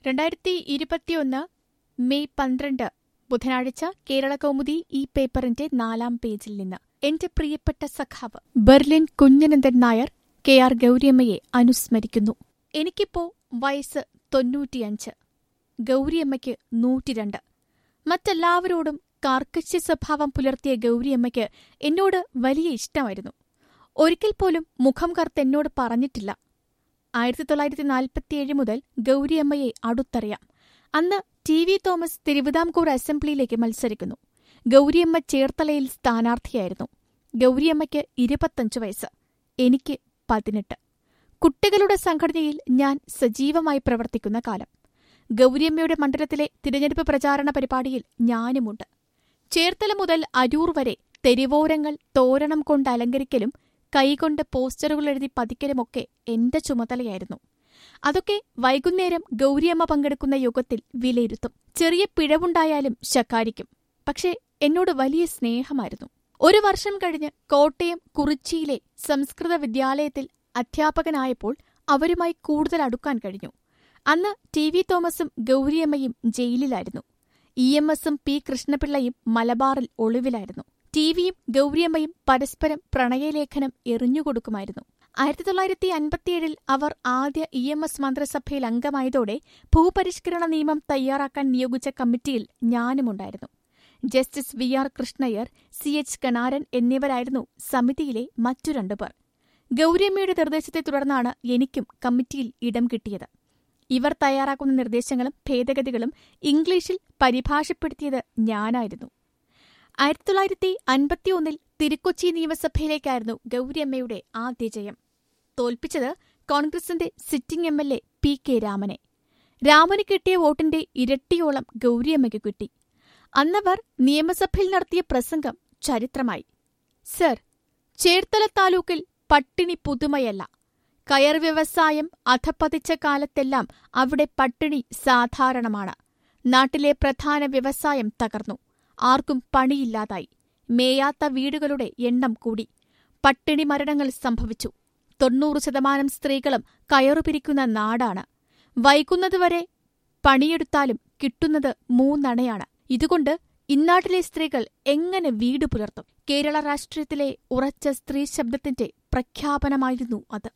രണ്ടായിരത്തി ഇരുപത്തിയൊന്ന് മെയ് പന്ത്രണ്ട് ബുധനാഴ്ച കേരള കൗമുദി ഈ പേപ്പറിന്റെ നാലാം പേജിൽ നിന്ന് എന്റെ പ്രിയപ്പെട്ട സഖാവ് ബെർലിൻ കുഞ്ഞനന്ദൻ നായർ കെ ആർ ഗൗരിയമ്മയെ അനുസ്മരിക്കുന്നു എനിക്കിപ്പോ വയസ്സ് തൊണ്ണൂറ്റിയഞ്ച് ഗൗരിയമ്മയ്ക്ക് നൂറ്റിരണ്ട് മറ്റെല്ലാവരോടും കാർക്കശ്യ സ്വഭാവം പുലർത്തിയ ഗൗരിയമ്മയ്ക്ക് എന്നോട് വലിയ ഇഷ്ടമായിരുന്നു ഒരിക്കൽ പോലും മുഖം കറുത്ത് എന്നോട് പറഞ്ഞിട്ടില്ല ആയിരത്തി തൊള്ളായിരത്തി നാൽപ്പത്തിയേഴ് മുതൽ ഗൗരിയമ്മയെ അടുത്തറിയാം അന്ന് ടി വി തോമസ് തിരുവിതാംകൂർ അസംബ്ലിയിലേക്ക് മത്സരിക്കുന്നു ഗൗരിയമ്മ ചേർത്തലയിൽ സ്ഥാനാർത്ഥിയായിരുന്നു ഗൗരിയമ്മയ്ക്ക് ഇരുപത്തഞ്ച് വയസ്സ് എനിക്ക് പതിനെട്ട് കുട്ടികളുടെ സംഘടനയിൽ ഞാൻ സജീവമായി പ്രവർത്തിക്കുന്ന കാലം ഗൗരിയമ്മയുടെ മണ്ഡലത്തിലെ തിരഞ്ഞെടുപ്പ് പ്രചാരണ പരിപാടിയിൽ ഞാനുമുണ്ട് ചേർത്തല മുതൽ അരൂർ വരെ തെരുവോരങ്ങൾ തോരണം കൊണ്ട് അലങ്കരിക്കലും കൈകൊണ്ട് പോസ്റ്ററുകൾ എഴുതി പതിക്കലുമൊക്കെ എന്റെ ചുമതലയായിരുന്നു അതൊക്കെ വൈകുന്നേരം ഗൗരിയമ്മ പങ്കെടുക്കുന്ന യോഗത്തിൽ വിലയിരുത്തും ചെറിയ പിഴവുണ്ടായാലും ശകാരിക്കും പക്ഷേ എന്നോട് വലിയ സ്നേഹമായിരുന്നു ഒരു വർഷം കഴിഞ്ഞ് കോട്ടയം കുറിച്ചിയിലെ സംസ്കൃത വിദ്യാലയത്തിൽ അധ്യാപകനായപ്പോൾ അവരുമായി കൂടുതൽ അടുക്കാൻ കഴിഞ്ഞു അന്ന് ടി വി തോമസും ഗൗരിയമ്മയും ജയിലിലായിരുന്നു ഇ എം എസും പി കൃഷ്ണപിള്ളയും മലബാറിൽ ഒളിവിലായിരുന്നു ടി വിയും ഗൗരിയമ്മയും പരസ്പരം പ്രണയലേഖനം എറിഞ്ഞുകൊടുക്കുമായിരുന്നു ആയിരത്തി തൊള്ളായിരത്തി അൻപത്തിയേഴിൽ അവർ ആദ്യ ഇ എം എസ് മന്ത്രിസഭയിൽ അംഗമായതോടെ ഭൂപരിഷ്കരണ നിയമം തയ്യാറാക്കാൻ നിയോഗിച്ച കമ്മിറ്റിയിൽ ഞാനുമുണ്ടായിരുന്നു justice V R Krishnaiyer C H Kanaran എന്നിവരായിരുന്നു സമിതിയിലെ മറ്റു രണ്ടുപേർ ഗൗരിയമ്മയുടെ നിർദ്ദേശത്തെ തുടർന്നാണ് എനിക്കും കമ്മിറ്റിയിൽ ഇടം കിട്ടിയത് ഇവർ തയ്യാറാക്കുന്ന നിർദ്ദേശങ്ങളും ഭേദഗതികളും ഇംഗ്ലീഷിൽ പരിഭാഷപ്പെടുത്തിയത് ഞാനായിരുന്നു ആയിരത്തി തൊള്ളായിരത്തി അൻപത്തിയൊന്നിൽ തിരുക്കൊച്ചി നിയമസഭയിലേക്കായിരുന്നു ഗൗരിയമ്മയുടെ ആദ്യ ജയം തോൽപ്പിച്ചത് കോൺഗ്രസിന്റെ sitting M L A P K രാമനെ രാമന് കിട്ടിയ വോട്ടിന്റെ ഇരട്ടിയോളം ഗൗരിയമ്മയ്ക്ക് കിട്ടി അന്നവർ നിയമസഭയിൽ നടത്തിയ പ്രസംഗം ചരിത്രമായി സർ ചേർത്തല താലൂക്കിൽ പട്ടിണി പുതുമയല്ല കയർ വ്യവസായം അധപ്പതിച്ച കാലത്തെല്ലാം അവിടെ പട്ടിണി സാധാരണമാണ് നാട്ടിലെ പ്രധാന വ്യവസായം തകർന്നു ആർക്കും പണിയില്ലാതായി മേയാത്ത വീടുകളുടെ എണ്ണം കൂടി പട്ടിണി മരണങ്ങൾ സംഭവിച്ചു തൊണ്ണൂറ് ശതമാനം സ്ത്രീകളും കയറുപിരിക്കുന്ന നാടാണ് വൈകുന്നതുവരെ പണിയെടുത്താലും കിട്ടുന്നത് മൂന്നണയാണ് ഇതുകൊണ്ട് ഇന്നാട്ടിലെ സ്ത്രീകൾ എങ്ങനെ വീട് പുലർത്തും കേരള രാഷ്ട്രീയത്തിലെ ഉറച്ച സ്ത്രീ ശബ്ദത്തിന്റെ പ്രഖ്യാപനമായിരുന്നു അത്